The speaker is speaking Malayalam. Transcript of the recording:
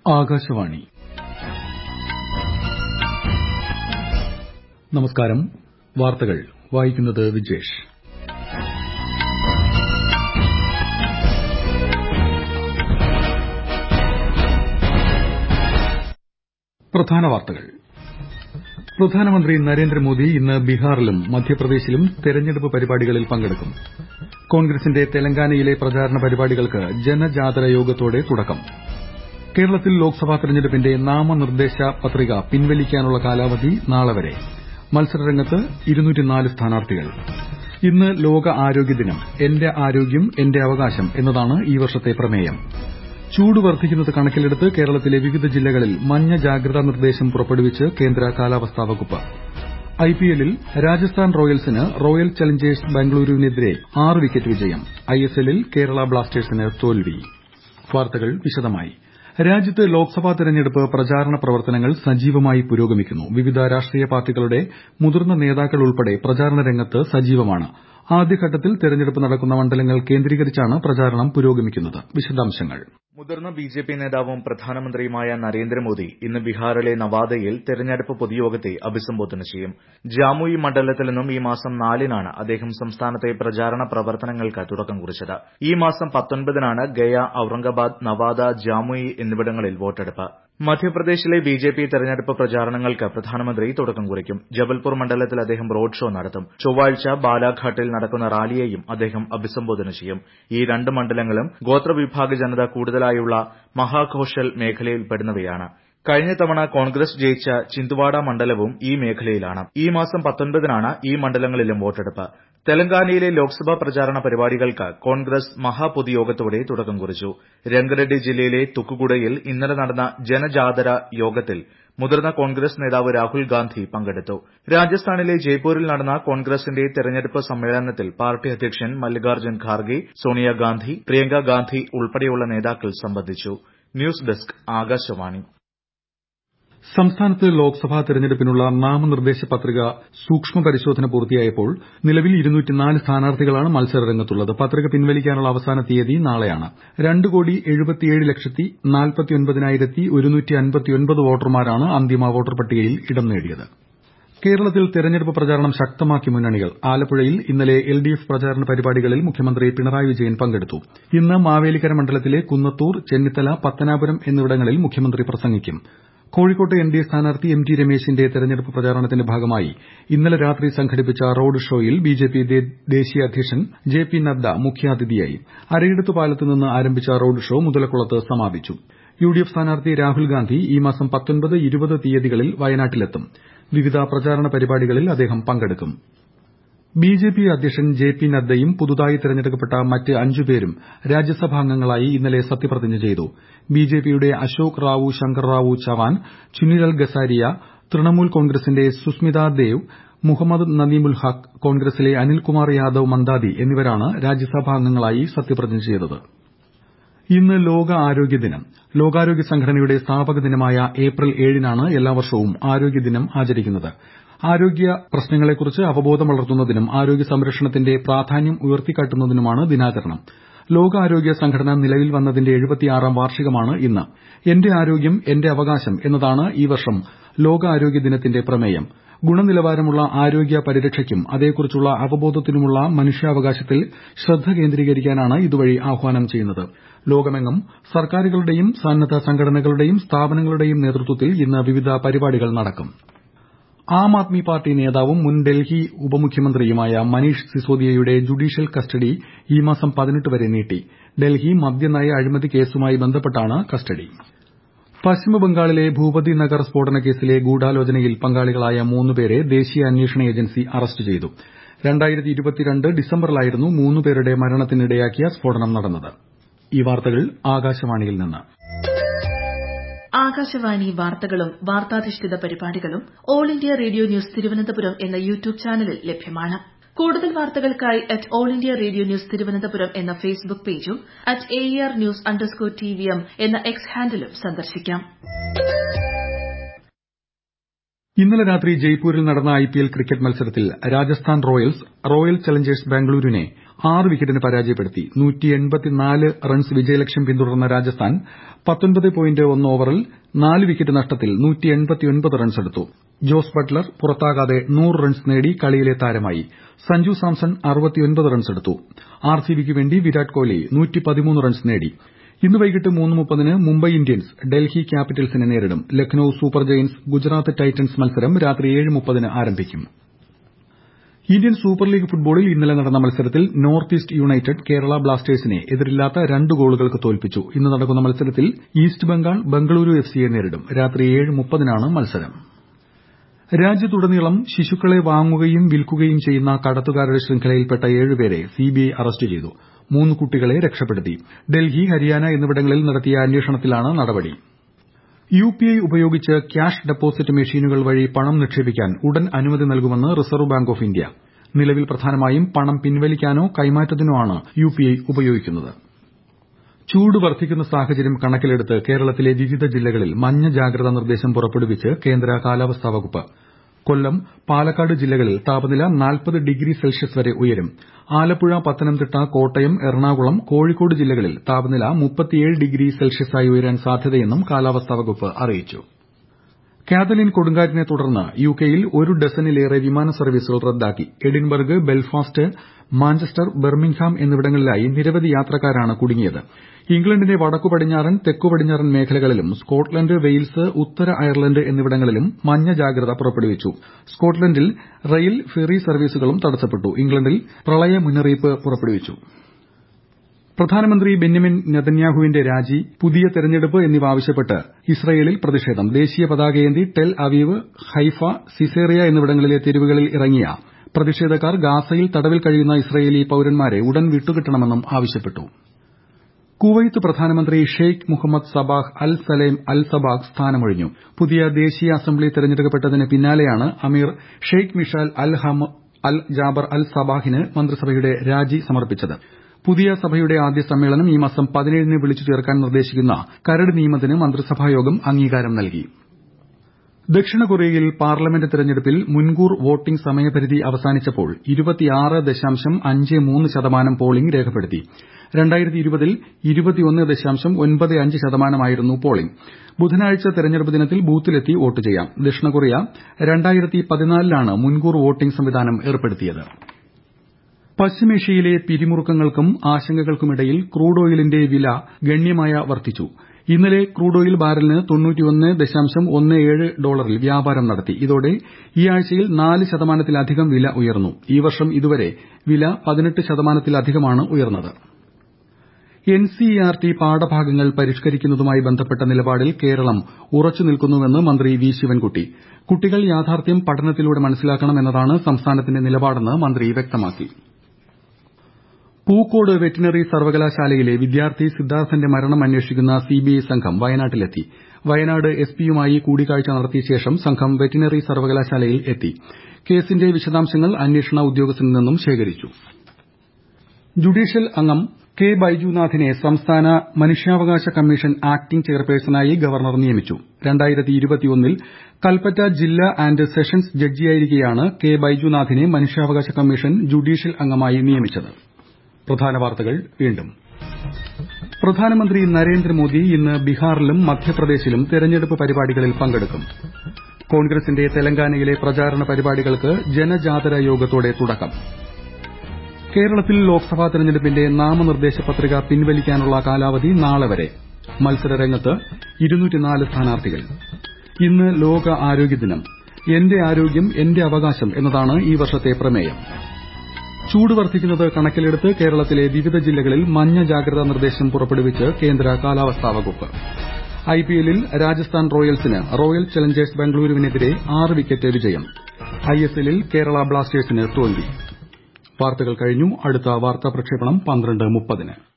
ആകാശവാണി നമസ്കാരം വാർത്തകൾ വായിക്കുന്നത് വിജേഷ് പ്രധാന വാർത്തകൾ പ്രധാനമന്ത്രി നരേന്ദ്രമോദി ഇന്ന് ബീഹാറിലും മധ്യപ്രദേശിലും തെരഞ്ഞെടുപ്പ് പരിപാടികളിൽ പങ്കെടുക്കും കോൺഗ്രസിന്റെ തെലങ്കാനയിലെ പ്രചാരണ പരിപാടികൾക്ക് ജനജാതര യോഗത്തോടെ തുടക്കം കേരളത്തിൽ ലോക്സഭാ തെരഞ്ഞെടുപ്പിന്റെ നാമനിർദ്ദേശ പത്രിക പിൻവലിക്കാനുള്ള കാലാവധി നാളെ വരെ മത്സരരംഗത്ത് സ്ഥാനാർത്ഥികൾ ഇന്ന് ലോക ആരോഗ്യ ദിനം എന്റെ ആരോഗ്യം എന്റെ അവകാശം എന്നതാണ് ഈ വർഷത്തെ പ്രമേയം ചൂട് വർദ്ധിക്കുന്നത് കണക്കിലെടുത്ത് കേരളത്തിലെ വിവിധ ജില്ലകളിൽ മഞ്ഞ ജാഗ്രതാ നിർദ്ദേശം പുറപ്പെടുവിച്ച് കേന്ദ്ര കാലാവസ്ഥാ വകുപ്പ് ഐപിഎല്ലിൽ രാജസ്ഥാൻ റോയൽസിന് റോയൽ ചലഞ്ചേഴ്സ് ബംഗളൂരുവിനെതിരെ ആറ് വിക്കറ്റ് വിജയം ഐഎസ്എല്ലിൽ കേരള ബ്ലാസ്റ്റേഴ്സിന് തോൽവി വാർത്തകൾ വിശദമായി രാജ്യത്ത് ലോക്സഭാ തെരഞ്ഞെടുപ്പ് പ്രചാരണ പ്രവർത്തനങ്ങൾ സജീവമായി പുരോഗമിക്കുന്നു വിവിധ രാഷ്ട്രീയ പാർട്ടികളുടെ മുതിർന്ന നേതാക്കൾ ഉൾപ്പെടെ പ്രചാരണ രംഗത്ത് സജീവമാണ് ആദ്യഘട്ടത്തിൽ തെരഞ്ഞെടുപ്പ് നടക്കുന്ന മണ്ഡലങ്ങൾ കേന്ദ്രീകരിച്ചാണ് പ്രചാരണം പുരോഗമിക്കുന്നത് വിശദാംശങ്ങൾ മുതിർന്ന ബിജെപി നേതാവും പ്രധാനമന്ത്രിയുമായ നരേന്ദ്രമോദി ഇന്ന് ബീഹാറിലെ നവാദയിൽ തെരഞ്ഞെടുപ്പ് പൊതുയോഗത്തെ അഭിസംബോധന ചെയ്യും ജാമുയി മണ്ഡലത്തിൽ നിന്നും ഈ മാസം നാലിനാണ് അദ്ദേഹം സംസ്ഥാനത്തെ പ്രചാരണ പ്രവർത്തനങ്ങൾക്ക് തുടക്കം കുറിച്ചത് ഈ മാസം പത്തൊൻപതിനാണ് ഗയ ഔറംഗാബാദ് നവാദ ജാമുയി എന്നിവിടങ്ങളിൽ വോട്ടെടുപ്പ് മധ്യപ്രദേശിലെ ബിജെപി തെരഞ്ഞെടുപ്പ് പ്രചാരണങ്ങൾക്ക് പ്രധാനമന്ത്രി തുടക്കം കുറിക്കും ജബൽപൂർ മണ്ഡലത്തിൽ അദ്ദേഹം റോഡ് ഷോ നടത്തും ചൊവ്വാഴ്ച ബാലാഘാട്ടിൽ നടക്കുന്ന റാലിയെയും അദ്ദേഹം അഭിസംബോധന ചെയ്യും ഈ രണ്ട് മണ്ഡലങ്ങളും ഗോത്രവിഭാഗ ജനത കൂടുതലായുള്ള മഹാഘോഷൽ മേഖലയിൽപ്പെടുന്നവയാണ് കഴിഞ്ഞ തവണ കോൺഗ്രസ് ജയിച്ച ചിന്തുവാഡ മണ്ഡലവും ഈ മേഖലയിലാണ് ഈ മാസം പത്തൊൻപതിനാണ് ഈ മണ്ഡലങ്ങളിലും വോട്ടെടുപ്പ് തെലങ്കാനയിലെ ലോക്സഭാ പ്രചാരണ പരിപാടികൾക്ക് കോൺഗ്രസ് മഹാപൊതുയോഗത്തോടെ തുടക്കം കുറിച്ചു രംഗറെഡ്ഡി ജില്ലയിലെ തുക്കുഗുഡയിൽ ഇന്നലെ നടന്ന ജനജാതര യോഗത്തിൽ മുതിർന്ന കോൺഗ്രസ് നേതാവ് രാഹുൽ ഗാന്ധി പങ്കെടുത്തു രാജസ്ഥാനിലെ ജയ്പൂരിൽ നടന്ന കോൺഗ്രസിന്റെ തെരഞ്ഞെടുപ്പ് സമ്മേളനത്തിൽ പാർട്ടി അധ്യക്ഷൻ മല്ലികാർജ്ജുൻ ഖാർഗെ സോണിയാഗാന്ധി പ്രിയങ്ക ഗാന്ധി ഉൾപ്പെടെയുള്ള നേതാക്കൾ സംബന്ധിച്ചു ന്യൂസ് ഡെസ്ക് ആകാശവാണി സംസ്ഥാനത്ത് ലോക്സഭാ തെരഞ്ഞെടുപ്പിനുള്ള നാമനിർദ്ദേശ പത്രിക സൂക്ഷ്മ പരിശോധന പൂർത്തിയായപ്പോൾ നിലവിൽ സ്ഥാനാർത്ഥികളാണ് മത്സരരംഗത്തുള്ളത് പത്രിക പിൻവലിക്കാനുള്ള അവസാന തീയതി നാളെയാണ് രണ്ട് കോടി എഴുപത്തിയേഴ് ലക്ഷത്തി നാൽപ്പത്തിയൊൻപതിനായിരത്തി ഒരുന്നൂറ്റി അൻപത്തിയൊൻപത് വോട്ടർമാരാണ് അന്തിമ വോട്ടർ പട്ടികയിൽ ഇടം നേടിയത് കേരളത്തിൽ തെരഞ്ഞെടുപ്പ് പ്രചാരണം ശക്തമാക്കി മുന്നണികൾ ആലപ്പുഴയിൽ ഇന്നലെ എൽഡിഎഫ് പ്രചാരണ പരിപാടികളിൽ മുഖ്യമന്ത്രി പിണറായി വിജയൻ പങ്കെടുത്തു ഇന്ന് മാവേലിക്കര മണ്ഡലത്തിലെ കുന്നത്തൂർ ചെന്നിത്തല പത്തനാപുരം എന്നിവിടങ്ങളിൽ മുഖ്യമന്ത്രി പ്രസംഗിക്കും കോഴിക്കോട്ട് എൻഡിഎ സ്ഥാനാർത്ഥി എം ടി രമേശിന്റെ തെരഞ്ഞെടുപ്പ് പ്രചാരണത്തിന്റെ ഭാഗമായി ഇന്നലെ രാത്രി സംഘടിപ്പിച്ച റോഡ് ഷോയിൽ ബിജെപി ദേശീയ അധ്യക്ഷൻ ജെ പി നദ്ദ മുഖ്യാതിഥിയായി അരയിടത്ത് പാലത്ത് നിന്ന് ആരംഭിച്ച റോഡ് ഷോ മുതലക്കുളത്ത് സമാപിച്ചു യുഡിഎഫ് സ്ഥാനാർത്ഥി രാഹുൽ ഗാന്ധി ഈ മാസം പത്തൊൻപത് ഇരുപത് തീയതികളിൽ വയനാട്ടിലെത്തും വിവിധ പ്രചാരണ പരിപാടികളിൽ അദ്ദേഹം പങ്കെടുക്കും ബിജെപി അധ്യക്ഷൻ ജെ പി നദ്ദയും പുതുതായി തെരഞ്ഞെടുക്കപ്പെട്ട മറ്റ് അഞ്ചുപേരും രാജ്യസഭാംഗങ്ങളായി ഇന്നലെ സത്യപ്രതിജ്ഞ ചെയ്തു ബിജെപിയുടെ അശോക് റാവു ശങ്കർ റാവു ചവാൻ ചുനിലാൽ ഗസാരിയ തൃണമൂൽ കോൺഗ്രസിന്റെ സുസ്മിതാ ദേവ് മുഹമ്മദ് നദീമുൽ ഹഖ് കോൺഗ്രസിലെ അനിൽകുമാർ യാദവ് മന്ദാദി എന്നിവരാണ് രാജ്യസഭാംഗങ്ങളായി സത്യപ്രതിജ്ഞ ചെയ്തത് ഇന്ന് ലോക ആരോഗ്യ ദിനം ലോകാരോഗ്യ സംഘടനയുടെ സ്ഥാപക ദിനമായ ഏപ്രിൽ ഏഴിനാണ് എല്ലാ വർഷവും ആരോഗ്യ ദിനം ആചരിക്കുന്നത് ആരോഗ്യ പ്രശ്നങ്ങളെക്കുറിച്ച് അവബോധം വളർത്തുന്നതിനും ആരോഗ്യ സംരക്ഷണത്തിന്റെ പ്രാധാന്യം ഉയർത്തിക്കാട്ടുന്നതിനുമാണ് ദിനാചരണം ലോകാരോഗ്യ സംഘടന നിലവിൽ വന്നതിന്റെ എഴുപത്തിയാറാം വാർഷികമാണ് ഇന്ന് എന്റെ ആരോഗ്യം എന്റെ അവകാശം എന്നതാണ് ഈ വർഷം ലോകാരോഗ്യ ദിനത്തിന്റെ പ്രമേയം ഗുണനിലവാരമുള്ള ആരോഗ്യ പരിരക്ഷയ്ക്കും അതേക്കുറിച്ചുള്ള അവബോധത്തിനുമുള്ള മനുഷ്യാവകാശത്തിൽ ശ്രദ്ധ കേന്ദ്രീകരിക്കാനാണ് ഇതുവഴി ആഹ്വാനം ചെയ്യുന്നത് ലോകമെങ്ങും സർക്കാരുകളുടെയും സന്നദ്ധ സംഘടനകളുടെയും സ്ഥാപനങ്ങളുടെയും നേതൃത്വത്തിൽ ഇന്ന് വിവിധ പരിപാടികൾ നടക്കും ആം ആദ്മി പാർട്ടി നേതാവും മുൻ ഡൽഹി ഉപമുഖ്യമന്ത്രിയുമായ മനീഷ് സിസോദിയയുടെ ജുഡീഷ്യൽ കസ്റ്റഡി ഈ മാസം പതിനെട്ട് വരെ നീട്ടി ഡൽഹി മദ്യനയ അഴിമതി കേസുമായി ബന്ധപ്പെട്ടാണ് കസ്റ്റഡി പശ്ചിമബംഗാളിലെ ഭൂപതി നഗർ സ്ഫോടന കേസിലെ ഗൂഢാലോചനയിൽ പങ്കാളികളായ മൂന്നുപേരെ ദേശീയ അന്വേഷണ ഏജൻസി അറസ്റ്റ് ചെയ്തു ഡിസംബറിലായിരുന്നു മൂന്നുപേരുടെ മരണത്തിനിടയാക്കിയ സ്ഫോടനം നടന്നത് ഈ വാർത്തകൾ ആകാശവാണിയിൽ നിന്ന് ആകാശവാണി വാർത്തകളും വാർത്താധിഷ്ഠിത പരിപാടികളും all India radio news Thiruvananthapuram എന്ന യൂട്യൂബ് ചാനലിൽ ലഭ്യമാണ് കൂടുതൽ വാർത്തകൾക്കായി at all India radio news Thiruvananthapuram എന്ന ഫേസ്ബുക്ക് പേജും at A R news underscore T V M എന്ന എക്സ് ഹാൻഡിലും സന്ദർശിക്കാം ഇന്നലെ രാത്രി ജയ്പൂരിൽ നടന്ന ഐപിഎൽ ക്രിക്കറ്റ് മത്സരത്തിൽ രാജസ്ഥാൻ റോയൽസ് റോയൽ ചലഞ്ചേഴ്സ് ബാംഗ്ലൂരിനെ ആറ് വിക്കറ്റിന് പരാജയപ്പെടുത്തി റൺസ് വിജയലക്ഷ്യം പിന്തുടർന്ന രാജസ്ഥാൻ ഓവറിൽ നാല് വിക്കറ്റ് നഷ്ടത്തിൽ റൺസെടുത്തു ജോസ് ബട്ട്ലർ പുറത്താകാതെ നൂറ് റൺസ് നേടി കളിയിലെ താരമായി സഞ്ജു സാംസൺ റൺസെടുത്തു ആർസിബിക്ക് വേണ്ടി വിരാട് കോഹ്ലി റൺസ് നേടി ഇന്ന് വൈകിട്ട് മൂന്ന് മുപ്പതിന് മുംബൈ ഇന്ത്യൻസ് ഡൽഹി ക്യാപിറ്റൽസിനെ നേരിടും Lucknow super giants Gujarat titans മത്സരം രാത്രി ഏഴ് മുപ്പതിന് ആരംഭിക്കും ഇന്ത്യൻ സൂപ്പർ ലീഗ് ഫുട്ബോളിൽ ഇന്നലെ നടന്ന മത്സരത്തിൽ നോർത്ത് ഈസ്റ്റ് യുണൈറ്റഡ് കേരള ബ്ലാസ്റ്റേഴ്സിനെ എതിരില്ലാത്ത രണ്ട് ഗോളുകൾക്ക് തോൽപ്പിച്ചു ഇന്ന് നടക്കുന്ന മത്സരത്തിൽ ഈസ്റ്റ് ബംഗാൾ ബംഗളൂരു എഫ്സിയെ നേരിടും രാത്രി ഏഴ് മുപ്പതിനാണ് മത്സരം രാജ്യത്തുടനീളം ശിശുക്കളെ വാങ്ങുകയും വിൽക്കുകയും ചെയ്യുന്ന കടത്തുകാരുടെ ശൃംഖലയിൽപ്പെട്ട ഏഴുപേരെ സിബിഐ അറസ്റ്റ് ചെയ്തു മൂന്ന് കുട്ടികളെ രക്ഷപ്പെടുത്തി ഡൽഹി ഹരിയാന എന്നിവിടങ്ങളിൽ നടത്തിയ അന്വേഷണത്തിലാണ് നടപടി യുപിഐ ഉപയോഗിച്ച് ക്യാഷ് ഡെപ്പോസിറ്റ് മെഷീനുകൾ വഴി പണം നിക്ഷേപിക്കാൻ ഉടൻ അനുമതി നൽകുമെന്ന് റിസർവ് ബാങ്ക് ഓഫ് ഇന്ത്യ നിലവിൽ പ്രധാനമായും പണം പിൻവലിക്കാനോ കൈമാറ്റത്തിനോ ആണ് യുപിഐ ഉപയോഗിക്കുന്നത് ചൂട് വർദ്ധിക്കുന്ന സാഹചര്യം കണക്കിലെടുത്ത് കേരളത്തിലെ വിവിധ ജില്ലകളിൽ മഞ്ഞ ജാഗ്രതാ നിർദ്ദേശം പുറപ്പെടുവിച്ച് കേന്ദ്ര കാലാവസ്ഥാ വകുപ്പ് കൊല്ലം പാലക്കാട് ജില്ലകളിൽ താപനില നാൽപ്പത് ഡിഗ്രി സെൽഷ്യസ് വരെ ഉയരും ആലപ്പുഴ പത്തനംതിട്ട കോട്ടയം എറണാകുളം കോഴിക്കോട് ജില്ലകളിൽ താപനില മുപ്പത്തിയേഴ് ഡിഗ്രി സെൽഷ്യസായി ഉയരാൻ സാധ്യതയെന്നും കാലാവസ്ഥാ വകുപ്പ് അറിയിച്ചു കാതലിൻ കൊടുങ്കാറ്റിനെ തുടർന്ന് യുകെയിൽ ഒരു ഡസനിലേറെ വിമാന സർവീസുകൾ റദ്ദാക്കി എഡിൻബർഗ് ബെൽഫാസ്റ്റ് മാഞ്ചസ്റ്റർ ബർമിംഗ്ഹാം എന്നിവിടങ്ങളിലായി നിരവധി യാത്രക്കാരാണ് കുടുങ്ങിയത് ഇംഗ്ലണ്ടിന്റെ വടക്കു പടിഞ്ഞാറൻ തെക്കു പടിഞ്ഞാറൻ മേഖലകളിലും സ്കോട്ട്ലന്റ് വെയിൽസ് ഉത്തര അയർലന്റ് എന്നിവിടങ്ങളിലും മഞ്ഞ ജാഗ്രത പുറപ്പെടുവിച്ചു സ്കോട്ട്ലന്റിൽ റെയിൽ ഫെറി സർവീസുകളും തടസ്സപ്പെട്ടു ഇംഗ്ലണ്ടിൽ പ്രളയ മുന്നറിയിപ്പ് പുറപ്പെടുവിച്ചു പ്രധാനമന്ത്രി ബെന്യമിൻ നെതന്യാഹുവിന്റെ രാജി പുതിയ തെരഞ്ഞെടുപ്പ് എന്നിവ ആവശ്യപ്പെട്ട് ഇസ്രയേലിൽ പ്രതിഷേധം ദേശീയ പതാകയേന്തി ടെൽ അവീവ് ഹൈഫ സിസേറിയ എന്നിവിടങ്ങളിലെ തെരുവുകളിൽ ഇറങ്ങിയ പ്രതിഷേധക്കാർ ഗാസയിൽ തടവിൽ കഴിയുന്ന ഇസ്രയേലി പൌരന്മാരെ ഉടൻ വിട്ടുകിട്ടണമെന്നും ആവശ്യപ്പെട്ടു കുവൈത്ത് പ്രധാനമന്ത്രി Sheikh Mohammad Sabah al Salem al Sabah സ്ഥാനമൊഴിഞ്ഞു പുതിയ ദേശീയ അസംബ്ലി തെരഞ്ഞെടുക്കപ്പെട്ടതിന് പിന്നാലെയാണ് അമീർ Sheikh Mishal al al Jaber al സബാഹിന് മന്ത്രിസഭയുടെ രാജി സമർപ്പിച്ചത് പുതിയ സഭയുടെ ആദ്യ സമ്മേളനം ഈ മാസം പതിനേഴിന് വിളിച്ചു ചേർക്കാൻ നിർദ്ദേശിക്കുന്ന കരട് നിയമത്തിന് മന്ത്രിസഭായോഗം അംഗീകാരം നൽകി ദക്ഷിണ കൊറിയയിൽ പാർലമെന്റ് തെരഞ്ഞെടുപ്പിൽ മുൻകൂർ വോട്ടിംഗ് സമയപരിധി അവസാനിച്ചപ്പോൾ ശതമാനം പോളിംഗ് രേഖപ്പെടുത്തി ൽ ശതമാനമായിരുന്നു പോളിംഗ് ബുധനാഴ്ച തെരഞ്ഞെടുപ്പ് ദിനത്തിൽ ബൂത്തിലെത്തി വോട്ട് ചെയ്യാം ദക്ഷിണ കൊറിയ ലാണ് മുൻകൂർ വോട്ടിംഗ് സംവിധാനം ഏർപ്പെടുത്തിയത് പശ്ചിമേഷ്യയിലെ പിരിമുറുക്കങ്ങൾക്കും ആശങ്കകൾക്കുമിടയിൽ ക്രൂഡ് ഓയിലിന്റെ വില ഗണ്യമായി വർദ്ധിച്ചു ഇന്നലെ ക്രൂഡ് ഓയിൽ ബാരലിന് ഡോളറിൽ വ്യാപാരം നടത്തി ഇതോടെ ഈ ആഴ്ചയിൽ നാല് ശതമാനത്തിലധികം വില ഉയർന്നു ഈ വർഷം ഇതുവരെ വില പതിനെട്ട് ശതമാനത്തിലധികമാണ് ഉയർന്നത് എൻസിഇആർടി പാഠഭാഗങ്ങൾ പരിഷ്കരിക്കുന്നതുമായി ബന്ധപ്പെട്ട നിലപാടിൽ കേരളം ഉറച്ചു നിൽക്കുന്നുവെന്ന് മന്ത്രി വി ശിവൻകുട്ടി കുട്ടികൾ യാഥാർത്ഥ്യം പഠനത്തിലൂടെ മനസ്സിലാക്കണം എന്നതാണ് സംസ്ഥാനത്തിന്റെ നിലപാടെന്ന് മന്ത്രി വ്യക്തമാക്കി പൂക്കോട് വെറ്റിനറി സർവകലാശാലയിലെ വിദ്യാർത്ഥി സിദ്ധാർത്ഥന്റെ മരണം അന്വേഷിക്കുന്ന സിബിഐ സംഘം വയനാട്ടിലെത്തി വയനാട് എസ്പിയുമായി കൂടിക്കാഴ്ച നടത്തിയ ശേഷം സംഘം വെറ്റിനറി സർവകലാശാലയിൽ എത്തി കേസിന്റെ വിശദാംശങ്ങൾ അന്വേഷണ ഉദ്യോഗസ്ഥനിൽ നിന്നും ശേഖരിച്ചു ജുഡീഷ്യൽ അംഗം കെ ബൈജുനാഥിനെ സംസ്ഥാന മനുഷ്യാവകാശ കമ്മീഷൻ ആക്ടിംഗ് ചെയർപേഴ്സണായി ഗവർണർ നിയമിച്ചു ൽ കൽപ്പറ്റ ജില്ലാ ആന്റ് സെഷൻസ് ജഡ്ജിയായിരിക്കെയാണ് കെ ബൈജുനാഥിനെ മനുഷ്യാവകാശ കമ്മീഷൻ ജുഡീഷ്യൽ അംഗമായി നിയമിച്ചത് പ്രധാനമന്ത്രി നരേന്ദ്രമോദി ഇന്ന് ബീഹാറിലും മധ്യപ്രദേശിലും തെരഞ്ഞെടുപ്പ് പരിപാടികളിൽ പങ്കെടുക്കും കോൺഗ്രസിന്റെ തെലങ്കാനയിലെ പ്രചാരണ പരിപാടികൾക്ക് ജനജാതര യോഗത്തോടെ തുടക്കം കേരളത്തിൽ ലോക്സഭാ തെരഞ്ഞെടുപ്പിന്റെ നാമനിർദ്ദേശ പത്രിക പിൻവലിക്കാനുള്ള കാലാവധി നാളെ വരെ മത്സരരംഗത്ത് സ്ഥാനാർത്ഥികൾ ഇന്ന് ലോക ആരോഗ്യദിനം എന്റെ ആരോഗ്യം എന്റെ അവകാശം എന്നതാണ് ഈ വർഷത്തെ പ്രമേയം ചൂട് വർദ്ധിക്കുന്നത് കണക്കിലെടുത്ത് കേരളത്തിലെ വിവിധ ജില്ലകളിൽ മഞ്ഞ ജാഗ്രതാ നിർദ്ദേശം പുറപ്പെടുവിച്ച് കേന്ദ്ര കാലാവസ്ഥാ വകുപ്പ് ഐപിഎല്ലിൽ രാജസ്ഥാൻ റോയൽസിന് റോയൽ ചലഞ്ചേഴ്സ് ബംഗളൂരുവിനെതിരെ ആറ് വിക്കറ്റ് വിജയം ഐഎസ്എല്ലിൽ കേരള ബ്ലാസ്റ്റേഴ്സിന് തോൽവി വാർത്തകൾ കഴിഞ്ഞു അടുത്ത വാർത്താ പ്രക്ഷേപണം പന്ത്രണ്ട് മുപ്പതിന്